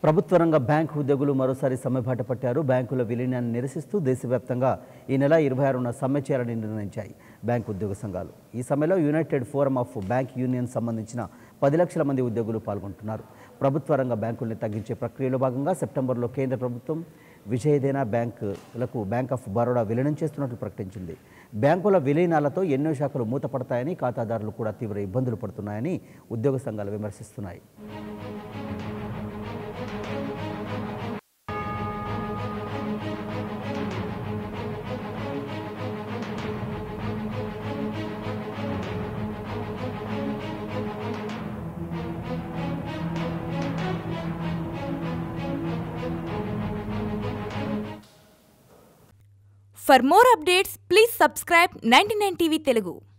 ప్రభుత్వ రంగ బ్యాంకు ఉద్యోగులు మరోసారి సమ్మెబాట పట్టారు బ్యాంకుల విలీనాన్ని నిరసిస్తూ దేశవ్యాప్తంగా ఈ నెల ఇరవై ఆరున సమ్మె చేయాలని నిర్ణయించాయి బ్యాంకు ఉద్యోగ సంఘాలు ఈ సమ్మెలో united forum of bank union సంబంధించిన పది లక్షల మంది ఉద్యోగులు పాల్గొంటున్నారు ప్రభుత్వ రంగ బ్యాంకుల్ని తగ్గించే ప్రక్రియలో భాగంగా సెప్టెంబర్లో కేంద్ర ప్రభుత్వం విజయదేనా బ్యాంకులకు బ్యాంక్ ఆఫ్ బరోడా విలీనం చేస్తున్నట్లు ప్రకటించింది బ్యాంకుల విలీనాలతో ఎన్నో శాఖలు మూతపడతాయని ఖాతాదారులు కూడా తీవ్ర ఇబ్బందులు పడుతున్నాయని ఉద్యోగ సంఘాలు విమర్శిస్తున్నాయి For more updates, please subscribe 99 TV Telugu.